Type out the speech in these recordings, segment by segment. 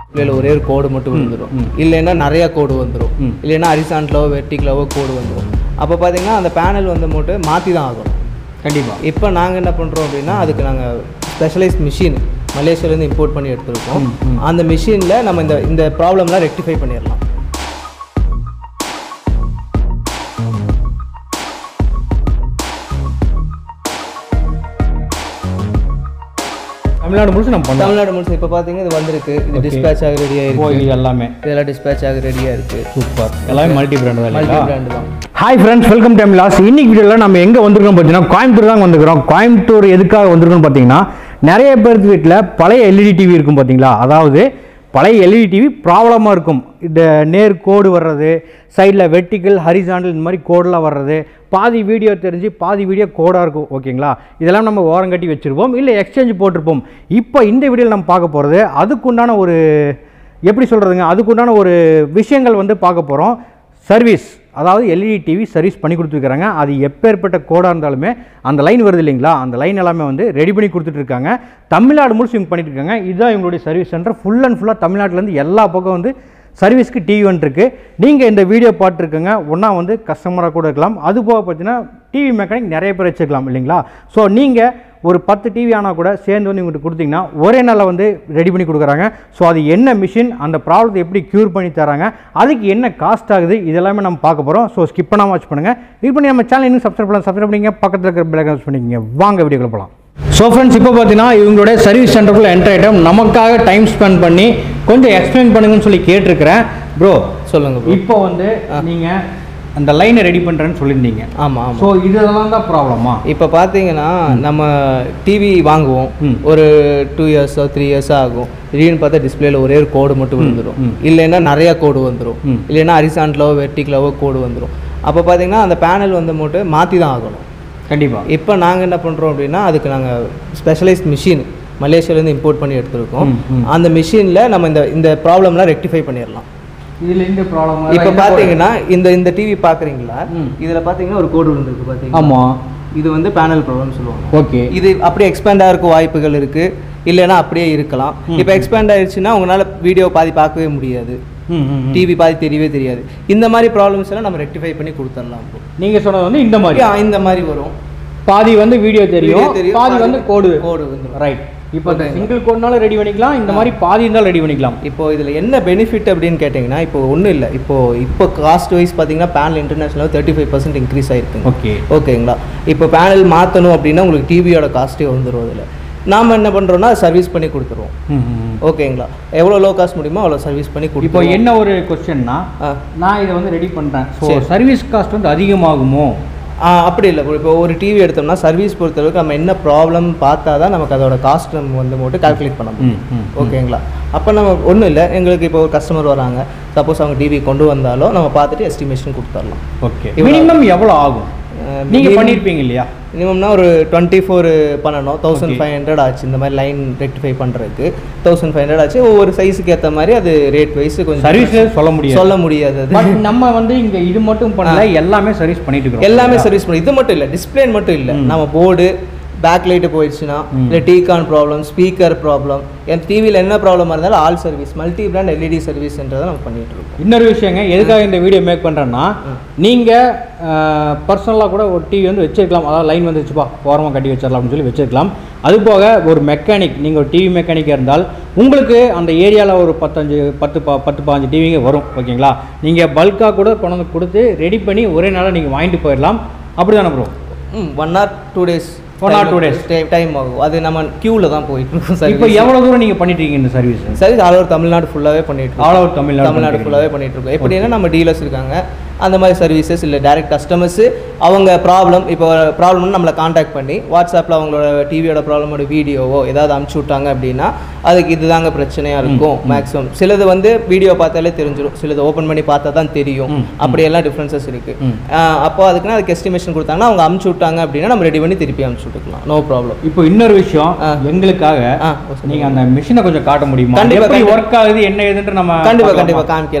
இல்லை ஒரே ஒரு கோடு மட்டும் வந்துடும் இல்லைன்னா நிறைய கோடு வந்துடும் இல்லைன்னா அரிசான்ட்லவோ வெர்டிக்லவோ கோடு வந்துடும் அப்போ பார்த்தீங்கன்னா அந்த பேனல் வந்து மட்டும் மாற்றி தான் ஆகணும் கண்டிப்பாக இப்போ நாங்கள் என்ன பண்ணுறோம் அப்படின்னா அதுக்கு நாங்கள் ஸ்பெஷலைஸ் மிஷின் மலேசியாலேருந்து இம்போர்ட் பண்ணி எடுத்துருக்கோம் அந்த மிஷினில் நம்ம இந்த இந்த ப்ராப்ளம்லாம் ரெக்டிஃபை பண்ணிடலாம் தமிழ்நாடு முழுசு நம்ம பண்ணோம் தமிழ்நாடு முழுசு இப்போ பார்த்தீங்கன்னா இது வந்திருக்கு இது டிஸ்பேச் ஆக ரெடியாக ஓ இருக்கு இது எல்லாமே இதெல்லாம் டிஸ்பேச் ஆக ரெடியாக இருக்குது சூப்பர் எல்லாமே மல்டி பிராண்ட் தான் மல்டி இல்லைங்களா பிராண்டு தான் hi friends welcome time loss இன்னைக்கு வீடியோவில் நம்ம எங்கே வந்திருக்கோம் பார்த்தீங்கன்னா கோயம்புத்தூர் தான் வந்திருக்கிறோம் கோயம்புத்தூர் எதுக்காக வந்திருக்கோம்னு பார்த்தீங்கன்னா நிறைய பேருக்கு வீட்டில் பழைய எல்இடி டிவி இருக்கும் பார்த்தீங்களா அதாவது பழைய எல்இடி டிவி ப்ராப்ளமாக இருக்கும் இந்த நேர் கோடு வர்றது சைடில் வெர்டிக்கல் ஹரிசாண்டல் இந்த மாதிரி கோடெலாம் வர்றது பாதி வீடியோ தெரிஞ்சு பாதி வீடியோ கோடாக இருக்கும் ஓகேங்களா இதெல்லாம் நம்ம ஓரம் கட்டி வச்சுருப்போம் இல்லை எக்ஸ்சேஞ்ச் போட்டிருப்போம் இப்போ இந்த வீடியோவில் நம்ம பார்க்க போகிறது அதுக்குண்டான ஒரு எப்படி சொல்கிறதுங்க அதுக்குண்டான ஒரு விஷயங்கள் வந்து பார்க்க போகிறோம் சர்வீஸ் அதாவது எல்இடி டிவி சர்வீஸ் பண்ணி கொடுத்துருக்காங்க அது எப்பேற்பட்ட கோடாக இருந்தாலுமே அந்த லைன் வருது இல்லைங்களா அந்த லைன் எல்லாமே வந்து ரெடி பண்ணி கொடுத்துட்டு இருக்காங்க தமிழ்நாடு முழுசு இவங்க பண்ணிட்டு இருக்காங்க இதுதான் இவங்களுடைய சர்வீஸ் சென்டர் ஃபுல் அண்ட் ஃபுல்லாக தமிழ்நாட்டிலேருந்து எல்லா பக்கம் வந்து சர்வீஸ்க்கு டிவி வந்துருக்கு நீங்கள் இந்த வீடியோ பார்த்துருக்கங்க ஒன்றா வந்து கஸ்டமராக கூட இருக்கலாம் அது போக பார்த்தீங்கன்னா டிவி மெக்கானிக் நிறைய பேர் வச்சுக்கலாம் இல்லைங்களா ஸோ நீங்கள் ஒரு பத்து டிவி ஆனால் கூட சேர்ந்து வந்து இவங்ககிட்ட கொடுத்தீங்கன்னா ஒரே நாளில் வந்து ரெடி பண்ணி கொடுக்குறாங்க ஸோ அது என்ன மிஷின் அந்த ப்ராப்ளத்தை எப்படி க்யூர் பண்ணி தராங்க அதுக்கு என்ன காஸ்ட் ஆகுது இதெல்லாமே நம்ம பார்க்க போகிறோம் ஸோ ஸ்கிப் பண்ணாமல் வாட்ச் பண்ணுங்கள் இது பண்ணி நம்ம சேனல் இன்னும் சப்ஸ்கிரைப் பண்ணலாம் சப்ஸ்கிரைப் பண்ணிங்க பக்கத்தில் இருக்கிற பெல் யூஸ் பண்ணிக்கங்க வாங்க வீடியோக்குள்ள போகலாம் ஸோ ஃப்ரெண்ட்ஸ் இப்போ பார்த்தீங்கன்னா இவங்களுடைய சர்வீஸ் சென்டருக்குள்ள என்டர் ஐட்டம் நமக்காக டைம் ஸ்பெண்ட் பண்ணி கொஞ்சம் எக்ஸ்பிளைன் பண்ணுங்கன்னு சொல்லி கேட்டிருக்கிறேன் ப்ரோ சொல்லுங்கள் ப்ரோ இப்போ வந்து நீங்கள் அந்த லைனை ரெடி பண்ணுறேன்னு சொல்லியிருந்தீங்க ஆமாம் ஆமாம் ஸோ இதெல்லாம் தான் ப்ராப்ளமா இப்போ பார்த்தீங்கன்னா நம்ம டிவி வாங்குவோம் ம். ஒரு டூ இயர்ஸோ த்ரீ இயர்ஸோ ஆகும் திடீர்னு பார்த்தா டிஸ்பிளேல ஒரே ஒரு கோடு மட்டும் வந்துடும் இல்லைன்னா நிறைய கோடு வந்துடும் ம். இல்லைன்னா அரிசான்ட்லவோ வெர்டிக்லவோ கோடு வந்துடும் அப்போ பார்த்தீங்கன்னா அந்த பேனல் வந்து மட்டும் மாற்றி தான் ஆகணும் கண்டிப்பாக இப்போ நாங்கள் என்ன பண்ணுறோம் அப்படின்னா அதுக்கு நாங்கள் ஸ்பெஷலைஸ்ட் மிஷின் மலேசியாலேருந்து இம்போர்ட் பண்ணி எடுத்துருக்கோம் அந்த மிஷினில் நம்ம இந்த இந்த ப்ராப்ளம்லாம் ரெக்டிஃபை பண்ணிடலாம் இதில் இந்த ப்ராப்ளம் இப்போ பார்த்தீங்கன்னா இந்த இந்த டிவி பார்க்குறீங்களா ம். இதில் பார்த்தீங்கன்னா ஒரு கோடு வந்துருக்கு பார்த்தீங்கன்னா ஆமாம் இது வந்து பேனல் ப்ராப்ளம் சொல்லுவாங்க ஓகே இது அப்படியே எக்ஸ்பேண்ட் ஆகிறதுக்கு வாய்ப்புகள் இருக்கு இல்லைன்னா அப்படியே இருக்கலாம் இப்போ எக்ஸ்பேண்ட் ஆயிடுச்சுன்னா உங்களால் வீடியோ பாதி பார்க்கவே முடியாது ம் ம் டிவி பாதி தெரியவே தெரியாது இந்த மாதிரி ப்ராப்ளம்ஸ் எல்லாம் நம்ம ரெக்டிஃபை பண்ணி கொடுத்துடலாம் bro. நீங்கள் சொன்னது வந்து இந்த மாதிரி Yeah, இந்த மாதிரி வரும் பாதி வந்து வீடியோ தெரியும் Video தெரியும், பாதி வந்து கோடு கோடு வந்துடும் ரைட் இப்போ சிங்கிள் கோட்னாலும் ரெடி பண்ணிக்கலாம் இந்த மாதிரி பாதி இருந்தாலும் ரெடி பண்ணிக்கலாம் இப்போ இதில் என்ன பெனிஃபிட் அப்படின்னு கேட்டிங்கன்னா இப்போ ஒன்றும் இல்லை இப்போ இப்போ காஸ்ட் வைஸ் பார்த்தீங்கன்னா panel international thirty five percent increase ஆயிருக்குங்க ஓகே ஓகேங்களா இப்போ பேனல் மாற்றணும் அப்படின்னா உங்களுக்கு டிவியோட காஸ்ட்டே வந்துடும் அதில் நாம் என்ன பண்ணுறோம்னா சர்வீஸ் பண்ணி கொடுத்துருவோம் ஓகேங்களா எவ்வளோ லோ காஸ்ட் முடியுமோ அவ்வளோ சர்வீஸ் பண்ணி இப்போ கொடுப்போம் என்ன ஒரு கொஸ்டின்னா ஆ நான் இதை வந்து ரெடி பண்ணுறேன் ஸோ சரி. சர்வீஸ் காஸ்ட் வந்து அதிகமாகுமோ ஆ, அப்படி இல்லை இப்போ ஒரு டிவி எடுத்தோம்னா சர்வீஸ் பொறுத்தளவுக்கு நம்ம என்ன ப்ராப்ளம் பார்த்தா தான் நமக்கு அதோட காஸ்ட் நம்ம வந்து மட்டும் கால்குலேட் பண்ண முடியும் ம் ம் ஓகேங்களா அப்போ நம்ம ஒன்றும் இல்லை எங்களுக்கு இப்போ ஒரு கஸ்டமர் வராங்க சப்போஸ் அவங்க டிவி கொண்டு வந்தாலும் நம்ம பார்த்துட்டு எஸ்டிமேஷன் கொடுத்துடலாம் ஓகே இவ்வளவு- மினிமம் எவ்வளோ ஆகும் நீங்கள் பண்ணியிருப்பீங்க இல்லையா மினிமம்னா ஒரு டுவெண்ட்டி ஃபோர் பண்ணணும் தௌசண்ட் ஃபைவ் ஹண்ட்ரட் ஆச்சு இந்த மாதிரி லைன் ரெக்டிஃபை பண்ணுறதுக்கு தௌசண்ட் ஃபைவ் ஹண்ட்ரட் ஆச்சு ஒவ்வொரு சைஸுக்கு ஏற்ற மாதிரி அது ரேட் வைஸ் கொஞ்சம் சர்வீஸ் சொல்ல முடியாது சொல்ல முடியாது அது பட் நம்ம வந்து இங்கே இது மட்டும் பண்ணல எல்லாமே சர்வீஸ் பண்ணிட்டு இருக்கிறோம் எல்லாமே சர்வீஸ் பண்ணி இது மட்டும் இல்லை டிஸ்பிளே மட்டும் இல்லை நம்ம போர்டு பேக் லைட்டு போயிடுச்சுன்னா இல்லை டீகான் ப்ராப்ளம் ஸ்பீக்கர் ப்ராப்ளம் என் டிவியில் என்ன ப்ராப்ளமாக இருந்தாலும் all service multi brand LED சர்வீஸ்ன்றதை நம்ம பண்ணிட்டு இருக்கோம் இன்னொரு விஷயங்க எதுக்காக இந்த வீடியோ மேக் பண்ணுறேன்னா நீங்கள் பர்சனலாக கூட ஒரு டிவி வந்து வச்சிருக்கலாம் அதாவது லைன் வந்து வச்சுப்பா ஓரமாக கட்டி வச்சிடலாம் அப்படின்னு சொல்லி வச்சிருக்கலாம் அது போக ஒரு மெக்கானிக் நீங்கள் ஒரு டிவி மெக்கானிக்காக இருந்தால் உங்களுக்கு அந்த ஏரியாவில் ஒரு பத்தஞ்சு பத்து பா பத்து பாஞ்சு டிவிங்க வரும் ஓகேங்களா நீங்கள் பல்காக கூட கொண்டு வந்து கொடுத்து ரெடி பண்ணி ஒரே நாளாக நீங்கள் வாங்கிட்டு போயிடலாம் அப்படி தானே bro hmm one or two days One or two days. Time ஆகும் அது நம்ம க்யூவில் தான் போயிட்டு இருக்கோம் இப்போ சர்வீஸ் எவ்வளோ தூரம் நீங்கள் பண்ணிட்டு இருக்கீங்க இந்த service service all over Tamil Nadu ஃபுல்லாகவே பண்ணிட்டு இருக்கோம் ஆல் ஓவர் தமிழ்நாடு தமிழ்நாடு பண்ணிட்டு ஃபுல்லாகவே பண்ணிட்டு இருக்கோம் எப்படின்னா நம்ம டீலர்ஸ் இருக்காங்க அந்த மாதிரி சர்வீசஸ் இல்லை டைரக்ட் கஸ்டமர்ஸ் அவங்க ப்ராப்ளம் இப்போ ப்ராப்ளம்னு நம்மளை காண்டாக்ட் பண்ணி வாட்ஸ்அப்பில் அவங்களோட டிவியோட ப்ராப்ளமோட வீடியோவோ ஏதாவது அனுப்பிச்சு விட்டாங்க அப்படின்னா அதுக்கு இதுதாங்க பிரச்சனையாக இருக்கும் மேக்ஸிமம் சிலது வந்து வீடியோ பார்த்தாலே தெரிஞ்சிடும் சிலது ஓப்பன் பண்ணி பார்த்தா தான் தெரியும் அப்படியெல்லாம் டிஃப்ரென்சஸ் இருக்கு ஆஹ் அப்போ அதுக்குன்னா அதுக்கு எஸ்டிமேஷன் கொடுத்தாங்கன்னா அவங்க அனுப்பிச்சு விட்டாங்க அப்படின்னா நம்ம ரெடி பண்ணி திருப்பி அனுப்பிச்சு விட்டுக்கலாம் நோ ப்ராப்ளம் இப்போ இன்னொரு விஷயம் ஆ. எங்களுக்காக ஆ நீங்க அந்த மிஷினை கொஞ்சம் காட்ட முடியுமா கண்டிப்பா, எப்படி கண்டிப்பா. ஒர்க் ஆகுது என்ன ஏதுன்ற நம்ம கண்டிப்பாக பார்க்கலாமா? கண்டிப்பாக காமிக்கிறேன்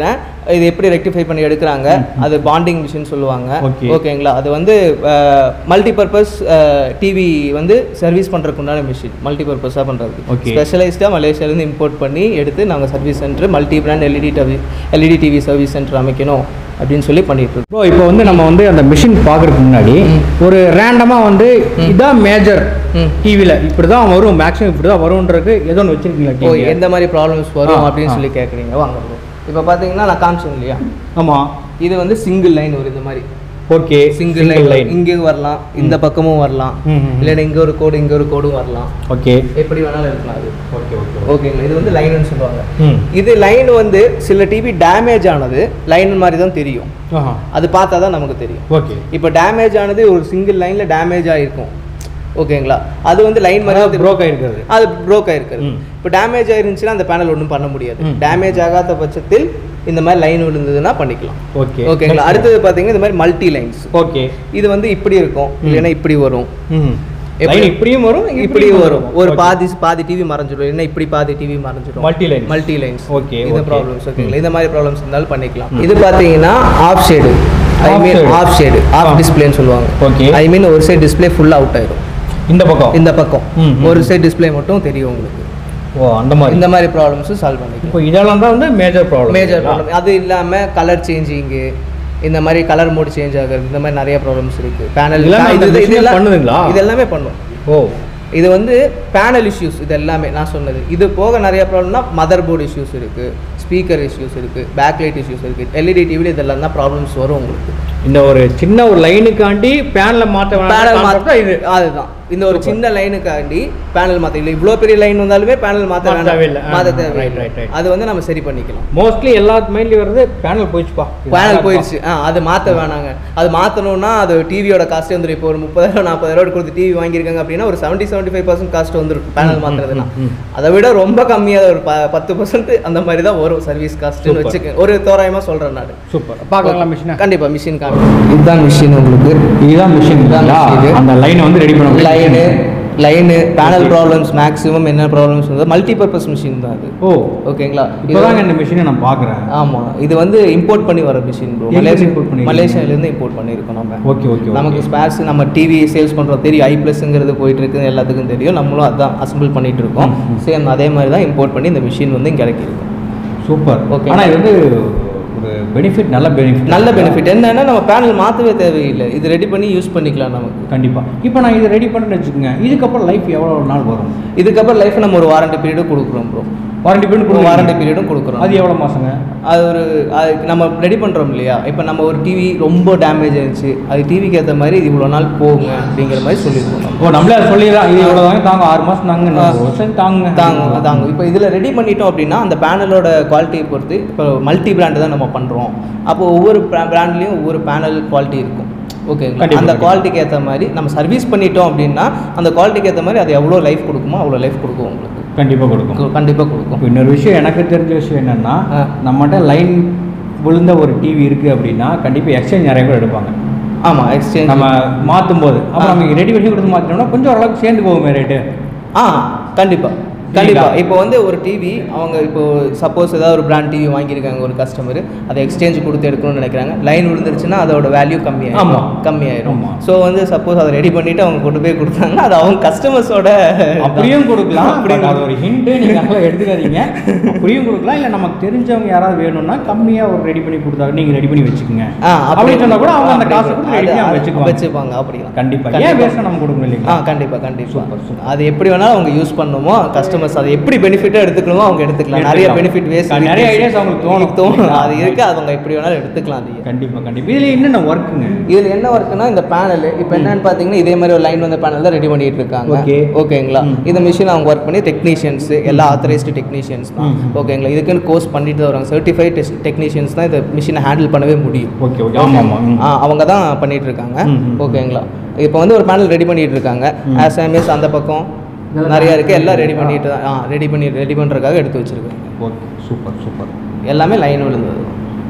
இது எப்படி ரெக்டிஃபை பண்ணி எடுக்கிறாங்க அது பாண்டிங் மிஷின் சொல்லுவாங்க Okay. ஓகேங்களா அது வந்து மல்டிபர்பஸ் டிவி வந்து சர்வீஸ் பண்ணுறதுக்கு உண்டான மிஷின் மல்டிபர்பஸாக பண்ணுறது Okay. ஸ்பெஷலைஸ்டாக மலேசியாலேருந்து இம்போர்ட் பண்ணி எடுத்து நாங்கள் service center multi brand LED TV LED TV service center அமைக்கணும் அப்படின்னு சொல்லி பண்ணிட்டு இருக்கோம் ப்ரோ இப்போ வந்து நம்ம வந்து அந்த மிஷின் பார்க்கறதுக்கு முன்னாடி ஒரு ரேண்டமாக வந்து இதான் மேஜர் ம். டிவியில் இப்படி தான் வரும் மேக்ஸிமம் இப்படி தான் வரும்ன்றது ஏதோ ஒன்று வச்சிருக்கீங்களா ஓ டிவி எந்த மாதிரி ப்ராப்ளம்ஸ் வரும் ஆ, அப்படின்னு ஆ. சொல்லி கேட்குறீங்க வாங்க bro. இப்போ பார்த்தீங்கன்னா நான் காமிச்சேன் இல்லையா ஆமாம் இது வந்து சிங்கிள் லைன் வரும் இந்த மாதிரி ஓகே சிங்கிள் லைன் இங்கேயும் வரலாம் இந்த பக்கமும் வரலாம் ம், ம், ம். இல்லைன்னா இங்கே ஒரு கோடு இங்கே ஒரு கோடும் வரலாம் ஓகே எப்படி வேணாலும் இருக்கலாம் அது ஓகே ஓகே ஓகேங்களா இது வந்து லைனுன்னு சொல்லுவாங்க ம் இது லைன் வந்து சில டிவி டேமேஜ் ஆனது லைன் மாதிரி தான் தெரியும் ஆஹா அது பார்த்தா தான் நமக்கு தெரியும் ஓகே இப்போ டேமேஜ் ஆனது ஒரு சிங்கிள் லைனில் டேமேஜ் ஆகிருக்கும் ஓகேங்களா அது வந்து லைன் மாதிரி தான் தெரியும். ப்ரோக் ஆயிருக்கிறது அது ப்ரோக் ஆயிருக்குது ம். இப்போ டேமேஜ் ஆயிருந்துச்சுன்னா அந்த பேனல் ஒன்றும் பண்ண முடியாது ம். டேமேஜ் ஆகாத பட்சத்தில் இந்த மாதிரி லைன் விழுந்ததுன்னா பண்ணிக்கலாம் ஓகே ஓகேங்களா அடுத்தது பார்த்தீங்கன்னா இந்த மாதிரி மல்டி லைன்ஸ் ஓகே இது வந்து இப்படி இருக்கும் இல்லைன்னா இப்படி வரும் ம் எப்படி- லைன் இப்படியும் வரும் இப்படி வரும் ஒரு பாதி பாதி டிவி மறைஞ்சிடும் என்ன இப்படி பாதி டிவி மறைஞ்சிடும் multi line multi lines Okay, இந்த okay. ப்ராப்ளம்ஸ் ஓகேங்களா இந்த மாதிரி ப்ராப்ளம்ஸ் இருந்தாலும் பண்ணிக்கலாம் இது பார்த்தீங்கன்னா off shade I Off mean shade. Off shade off ah. டிஸ்பிளேன்னு சொல்லுவாங்க Okay. ஐ மீன் ஒரு சைடு டிஸ்ப்ளே ஃபுல் அவுட் ஆயிடும் இந்த பக்கம் இந்த பக்கம் ம், ம். ஒரு சைடு டிஸ்ப்ளே மட்டும் தெரியும் உங்களுக்கு ஓ அந்த மாதிரி இந்த மாதிரி ப்ராப்ளம்ஸும் சால்வ் பண்ணிக்கலாம் இப்போ இதெல்லாம் தான் வந்து மேஜர் ப்ராப்ளம் மேஜர் ப்ராப்ளம் அது இல்லாமல் கலர் சேஞ்சிங்கு இந்த மாதிரி கலர் மோட் சேஞ்ச் ஆகுறது இந்த மாதிரி நிறைய ப்ராப்ளம்ஸ் இருக்கு பேனல் இதெல்லாமே இந்த machine பண்ணுதுங்களா? இது எல்லாமே பண்ணும் ஓ இது வந்து பேனல் இஷ்யூஸ் இது எல்லாமே நான் சொன்னது இது போக நிறைய ப்ராப்ளம்னா மதர் போர்டு இஷ்யூஸ் இருக்கு ஸ்பீக்கர் இஷ்யூஸ் இருக்கு பேக்லைட் இஷ்யூஸ் இருக்கு எல்இடி டிவியில் இதெல்லாம் தான் ப்ராப்ளம்ஸ் வரும் உங்களுக்கு இந்த ஒரு சின்ன ஒரு லைனுக்காண்டி பேனல மாத்த பேனல் வேணாம் மாற்ற இது அதுதான் இந்த ஒரு சின்ன லைனுக்காண்டி பேனல் மாற்ற இல்லை இவ்வளோ பெரிய லைன் வந்தாலுமே பேனல் மாற்ற மாத்த வேண்டாம் தேவையில்லை. ஆ, மாற்ற right, தேவையில்லை right, right. அது வந்து நம்ம சரி பண்ணிக்கலாம் மோஸ்ட்லி எல்லா மைண்ட்லயும் வருது பேனல் போயிடுச்சுப்பா இது பேனல் நல்லா போயிடுச்சு ஆ அது மாற்ற வேணாங்க அது மாற்றணும்னா அது டிவியோட காஸ்ட்டே வந்துடும் இப்போ ஒரு முப்பதாயிரம் நாற்பதாயிரம் கொடுத்து டிவி வாங்கியிருக்காங்க அப்படின்னா ஒரு seventy seventy five percent cost வந்துடும் பேனல் மாற்றுறதுனா ம், ம். அதை விட ரொம்ப கம்மியாக ஒரு ப பத்து பர்சன்ட் அந்த மாதிரி தான் வரும் சர்வீஸ் காஸ்ட்னு Super. வச்சுக்க ஒரு தோராயமாக சொல்கிறேன் நான் சூப்பர் பார்க்கலாங்களா மிஷினை கண்டிப்பாக மிஷின் காமி இதுதான் மிஷின் உங்களுக்கு இதுதான் மிஷின் இதுதான் machine. அந்த லைனை வந்து ரெடி பண்ண line line panel problems maximum என்ன ப்ராப்ளம்ஸ் வந்து மல்டிபர்பஸ் மிஷின் தான் அது ஓ ஓகேங்களா இது இப்போதாங்க இந்த மிஷினை நான் பார்க்குறேன் ஆமாம் இது வந்து இம்போர்ட் பண்ணி வர மிஷின் ப்ரோ எங்க மலேசியா import பண்ணிருக்கீங்க? மலேசியாலேருந்து இம்போர்ட் பண்ணியிருக்கோம் நம்ம ஓகே ஓகே நமக்கு ஸ்பேர்ஸ் நம்ம டிவி சேல்ஸ் பண்ணுறோம் தெரியும் ஐ ப்ளஸ்ங்கிறது போயிட்டு இருக்குது எல்லாத்துக்கும் தெரியும் நம்மளும் அதான் அசம்பிள் பண்ணிட்டு இருக்கோம் ம், ம். சேம் அதே மாதிரி தான் இம்போர்ட் பண்ணி இந்த மிஷின் வந்து இங்கே இறக்கியிருக்கோம் சூப்பர் Okay. ஆனால் இது வந்து ஒரு பெனிஃபிட் நல்ல பெனிஃபிட் நல்ல பெனிஃபிட் என்னன்னா நம்ம பேனல் மாற்றவே தேவையில்லை இது ரெடி பண்ணி யூஸ் பண்ணிக்கலாம் நமக்கு கண்டிப்பா இப்போ நான் இதை ரெடி பண்ணுறேன்னு வச்சுக்கோங்க இதுக்கப்புறம் லைஃப் எவ்வளோ நாள் வரும் இதுக்கப்புறம் லைஃப் நம்ம ஒரு வாரண்டி பீரியடும் கொடுக்குறோம் ப்ரோ வாரண்டி பீரியட் ஒரு வாரண்டி பீரியடும் கொடுக்குறோம் அது எவ்வளோ மாசங்க அது ஒரு அது நம்ம ரெடி பண்ணுறோம் இல்லையா இப்போ நம்ம ஒரு டிவி ரொம்ப டேமேஜ் ஆயிடுச்சு அது டிவிக்கு ஏற்ற மாதிரி இது இவ்வளோ நாள் போகுங்க அப்படிங்கிற மாதிரி சொல்லியிருக்கோம் நம்ம. ஓ நம்மளே அதை சொல்லிடலாம் இது இவ்வளோ தாங்க தாங்க ஆறு மாதம் தாங்க இன்னும் ஒரு வருஷம் தாங்க தாங்க தாங்க இப்போ இதில் ரெடி பண்ணிட்டோம் அப்படின்னா அந்த பேனலோட குவாலிட்டியை பொறுத்து இப்போ மல்டி பிராண்டு தான் நம்ம பண்ணுறோம் அப்போ ஒவ்வொரு பிராண்ட்லேயும் ஒவ்வொரு பேனல் குவாலிட்டி இருக்கும் ஓகேங்களா கண்டிப்பா, அந்த கண்டிப்பா. குவாலிட்டிக்கு ஏற்ற மாதிரி நம்ம சர்வீஸ் பண்ணிட்டோம் அப்படின்னா அந்த குவாலிட்டிக்கு ஏற்ற மாதிரி அது எவ்வளோ லைஃப் கொடுக்குமோ அவ்வளோ லைஃப் கொடுக்கும் உங்களுக்கு கண்டிப்பாக கொடுக்கும் கண்டிப்பாக கொடுக்கும் இப்போ இன்னொரு விஷயம் எனக்கு தெரிஞ்ச விஷயம் என்னன்னா ஆ. நம்மகிட்ட லைன் விழுந்த ஒரு டிவி இருக்குது அப்படின்னா கண்டிப்பாக எக்ஸ்சேஞ்ச் நிறைய பேர் எடுப்பாங்க ஆமாம் எக்ஸ்சேஞ்ச் நம்ம மாற்றும் போது அப்புறம் நம்ம ரெடி பண்ணி கொடுத்து மாற்றினோம்னா கொஞ்சம் ஓரளவுக்கு சேர்ந்து போகுமே ரேட்டு ஆ கண்டிப்பா கண்டிப்பா இப்போ வந்து ஒரு டிவி அவங்க இப்போ சப்போஸ் ஏதாவது ஒரு பிராண்ட் டிவி வாங்கியிருக்காங்க ஒரு கஸ்டமர் அதை எக்ஸ்சேஞ்ச் கொடுத்து எடுக்கணும்னு நினைக்கிறாங்க லைன் விழுந்துருச்சுன்னா அதோட வேல்யூ கம்மியாயிரும் ஆமா. கம்மியாயிரும் ஆமா. ஸோ வந்து சப்போஸ் அதை ரெடி பண்ணிட்டு அவங்க கொண்டு போய் கொடுத்தாங்கன்னா அது அவங்க கஸ்டமர்ஸோட அப்படியும் கொடுக்கலாம் அப்படியும் பட் அது ஒரு ஹிண்ட் நீங்கள் அதெல்லாம் எடுத்துக்காதீங்க அப்படியும் கொடுக்கலாம் இல்லை நமக்கு தெரிஞ்சவங்க யாராவது வேணும்னா கம்மியாக ஒரு ரெடி பண்ணி கொடுத்தாங்க நீங்கள் ரெடி பண்ணி வச்சுக்கோங்க ஆ அப்படி சொன்னா கூட அவங்க அந்த அப்படி காசு கொடுத்து ரெடி அது- பண்ணி அவங்க அது வச்சுக்குவாங்க வச்சுப்பாங்க அப்படிதான் கண்டிப்பாக ஏன் வேஸ்ட்டாக நம்ம கொடுக்கணும் ஆ இல்லைங்களா கண்டிப்பா கண்டிப்பா Super, super. அது எப்படி வேணாலும் அவங்க யூஸ் பண்ணுமோ கஸ்டமர்ஸ் அதை எப்படி பெனிஃபிட்டாக எடுத்துக்கணுமோ அவங்க எடுத்துக்கலாம் நிறைய எடுத்துக்கலாம். பெனிஃபிட் வேஸ்ட் நிறைய ideas அவங்களுக்கு தோணும். தோணும் அது இருக்கு அவங்க எப்படி வேணாலும் எடுத்துக்கலாம் அது கண்டிப்பாக கண்டிப்பாக இதில் என்னென்ன ஒர்க்குங்க இதில் என்ன ஒர்க்குனா இந்த பேனல் இப்போ என்னன்னு பார்த்தீங்கன்னா இதே மாதிரி ஒரு லைன் வந்த பேனல் தான் ரெடி பண்ணிட்டு இருக்காங்க Okay. ஓகேங்களா ம். இந்த மிஷின் அவங்க ஒர்க் பண்ணி டெக்னீஷியன்ஸ் எல்லா ஆத்தரைஸ்டு டெக்னீஷியன்ஸ் தான் ம். ஓகேங்களா இதுக்குன்னு கோர்ஸ் பண்ணிட்டு தான் வராங்க சர்டிஃபைட் டெக்னீஷியன்ஸ் தான் இந்த மிஷினை ஹேண்டில் பண்ணவே முடியும் ஓகே ஓகே ஆமாம் ஆமாம் ஆ, அவங்க தான் பண்ணிட்டு இருக்காங்க ம், ம், ம். ஓகேங்களா இப்போ வந்து ஒரு பேனல் ரெடி பண்ணிட்டு இருக்காங்க ம். ஆசாமிஸ் அந்த பக்கம் நிறைய இருக்கு எல்லாம் ரெடி பண்ணிட்டு தான் ஆ ரெடி பண்ணி ரெடி பண்ணுறதுக்காக எடுத்து வச்சிருக்காங்க ஓகே சூப்பர் சூப்பர் எல்லாமே லைன் விழுந்தது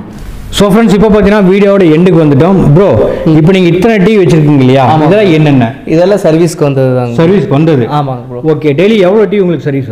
ஸோ ஃப்ரெண்ட்ஸ் இப்போ பார்த்தீங்கன்னா வீடியோட எண்டுக்கு வந்துட்டோம் ப்ரோ இப்போ நீங்கள் இத்தனை டிவி வச்சுருக்கீங்க இல்லையா ஆமா. இதெல்லாம் என்னென்ன இதெல்லாம் சர்வீஸ்க்கு வந்தது தாங்க சர்வீஸ்க்கு வந்தது ஆமாங்க ப்ரோ ஓகே டெய்லி எவ்வளோ டிவி உங்களுக்கு சர்வீஸ் வருது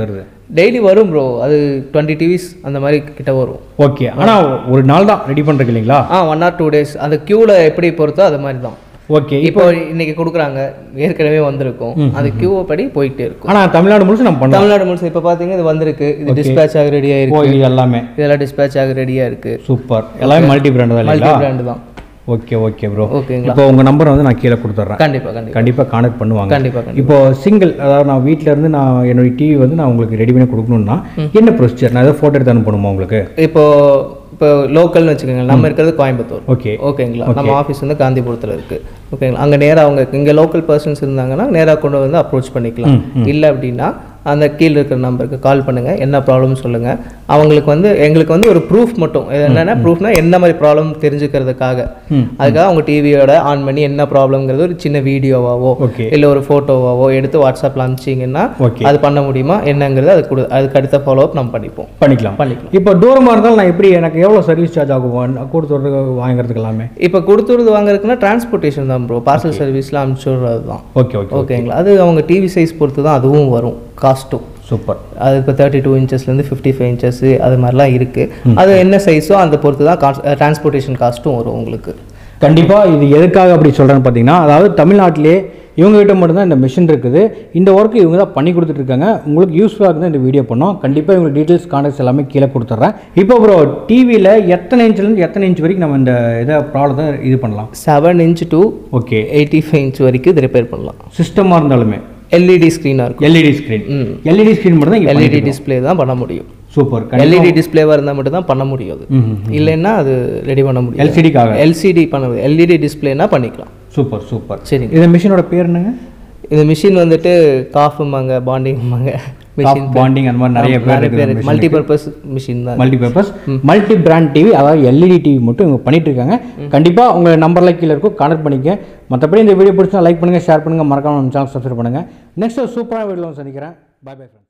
டெய்லி வரும் ப்ரோ அது டுவெண்ட்டி டிவிஸ் அந்த மாதிரி கிட்ட வரும் ஓகே ஆனால் ஒரு நாள் தான் ரெடி பண்ணுறதுக்கு இல்லைங்களா ah one or two days அந்த க்யூவில் எப்படி பொறுத்தோ அது மாதிரி தான் ஓகே இப்போ இன்னைக்கு கொடுக்குறாங்க ஏற்கனவே வந்திருக்கும் அது கியூ படி போயிட்டே இருக்கும் ஆனால் தமிழ்நாடு முழுசு நம்ம பண்ணலாம் தமிழ்நாடு முழுசு இப்போ பார்த்தீங்க இது வந்திருக்கு இது டிஸ்பேச் ஆக ரெடியாக ஓ இருக்கு இது எல்லாமே இதெல்லாம் டிஸ்பேச் ஆக ரெடியாக இருக்கு சூப்பர் எல்லாமே மல்டி பிராண்ட் தான் மல்டி இல்லைங்களா பிராண்டு தான் ஓகே ஓகே ப்ரோ ஓகேங்களா இப்போ உங்கள் நம்பரை வந்து நான் கீழே கொடுத்துட்றேன் கண்டிப்பாக கண்டிப்பாக கண்டிப்பாக கான்டாக்ட் பண்ணுவாங்க கண்டிப்பாக கண்டிப்பாக இப்போ சிங்கிள் அதாவது நான் வீட்டில் இருந்து நான் என்னுடைய டிவி வந்து நான் உங்களுக்கு ரெடி பண்ணி கொடுக்கணும்னா என்ன ப்ரொசீஜர் நான் ஏதாவது ஃபோட்டோ எடுத்து அனுப்பணுமா உங்களுக்கு இப்போ இப்போ லோக்கல்னு வச்சுக்கோங்க நம்ம இருக்கிறது கோயம்புத்தூர் ஓகே ஓகேங்களா நம்ம ஆஃபீஸ் வந்து காந்திபுரத்தில் இருக்குது ஓகேங்களா அங்கே நேராக அவங்க இங்கே லோக்கல் பர்சன்ஸ் இருந்தாங்கன்னா நேராக கொண்டு வந்து அப்ரோச் பண்ணிக்கலாம் இல்லை அப்படின்னா அந்த கீழே இருக்கிற நம்பருக்கு கால் பண்ணுங்கள் என்ன ப்ராப்ளம் சொல்லுங்கள் அவங்களுக்கு வந்து எங்களுக்கு வந்து ஒரு ப்ரூஃப் மட்டும் இது என்னென்னா ப்ரூஃப்னா என்ன மாதிரி ப்ராப்ளம் தெரிஞ்சுக்கிறதுக்காக அதுக்காக அவங்க டிவியோட ஆன் பண்ணி என்ன ப்ராப்ளம்ங்கிறது ஒரு சின்ன வீடியோவாவோ ஓகே இல்லை ஒரு ஃபோட்டோவாவோ எடுத்து வாட்ஸ்அப்பில் அனுப்பிச்சிங்கன்னா ஓகே அது பண்ண முடியுமா என்னங்கிறது அது கொடு அதுக்கு அடுத்த ஃபாலோ அப் நம்ம பண்ணிப்போம் பண்ணிக்கலாம் பண்ணிக்கலாம் இப்போ தூரமாக இருந்தாலும் நான் எப்படி எனக்கு எவ்வளோ சர்வீஸ் சார்ஜ் ஆகும் கொடுத்து வாங்குறதுக்கு எல்லாமே இப்போ கொடுத்துறது வாங்குறதுக்குன்னா டிரான்ஸ்போர்ட்டேஷன் தான் ப்ரோ பார்சல் சர்வீஸ்லாம் அனுப்பிச்சி விடுறது தான் ஓகே ஓகே ஓகேங்களா அது அவங்க டிவி சைஸ் பொறுத்து தான் அதுவும் வரும் காஸ்ட்டும் சூப்பர் அது இப்போ தேர்ட்டி டூ இன்ச்சஸ்லேருந்து ஃபிஃப்டி ஃபைவ் இன்ச்சஸ் அது மாதிரிலாம் இருக்குது அது என்ன சைஸோ அந்த பொறுத்து தான் காஸ்ட் டிரான்ஸ்போர்ட்டேஷன் காஸ்ட்டும் வரும் உங்களுக்கு கண்டிப்பாக இது எதுக்காக அப்படி சொல்கிறேன்னு பார்த்தீங்கன்னா அதாவது தமிழ்நாட்டிலே இவங்ககிட்ட மட்டும்தான் இந்த மிஷின் இருக்குது இந்த ஒர்க்கு இவங்க தான் பண்ணி கொடுத்துட்ருக்காங்க உங்களுக்கு யூஸ்ஃபுல்லாக தான் இந்த வீடியோ பண்ணோம் கண்டிப்பாக இவங்களுக்கு டீட்டெயில்ஸ் கான்டாக்ட்ஸ் எல்லாமே கீழே கொடுத்துட்றேன் இப்போ ப்ரோ டிவியில் எத்தனை இன்ச்லேருந்து எத்தனை இன்ச் வரைக்கும் நம்ம இந்த இதை ப்ராப்ளத்தை இது பண்ணலாம் seven inch to okay eighty five inch வரைக்கும் இது ரிப்பேர் பண்ணலாம் சிஸ்டமாக இருந்தாலுமே எல்இடி ஸ்க்ரீனாக இருக்கும் LED screen hmm LED screen மட்டும் தான் இங்கே எல்இடி டிஸ்ப்ளே தான் பண்ண முடியும் சூப்பர் எல்இடி டிஸ்ப்ளேவாக இருந்தால் மட்டும் தான் பண்ண முடியும் அது இல்லைன்னா அது ரெடி பண்ண முடியும் எல்சிடிக்காக எல்சிடி பண்ண முடியும் எல்இடி டிஸ்ப்ளேனா பண்ணிக்கலாம் சூப்பர் சூப்பர் சரிங்க இந்த மிஷினோட பேர் என்னங்க இந்த மிஷின் வந்துட்டு காஃபும்பாங்க பாண்டிங்பாங்க மிஷின் பாண்டிங் அந்த மாதிரி நிறைய பேர் நிறைய பேர் இருக்குது மல்டி பர்பஸ் மிஷின் தான் multi purpose multi brand TV அதாவது எல்இடி டிவி மட்டும் இவங்க பண்ணிட்டு இருக்காங்க கண்டிப்பாக உங்கள் நம்பரில் கீழே இருக்கும் கனெக்ட் பண்ணிக்க மற்றபடி இந்த வீடியோ பிடிச்சா லைக் பண்ணுங்கள் ஷேர் பண்ணுங்கள் மறக்காம நம்ம சேனல் சப்ஸ்கிரைப் பண்ணுங்கள் நெக்ஸ்ட் சூப்பரான வீடியோவில் சந்திக்கிறேன் பை பை ஃப்ரெண்ட்ஸ்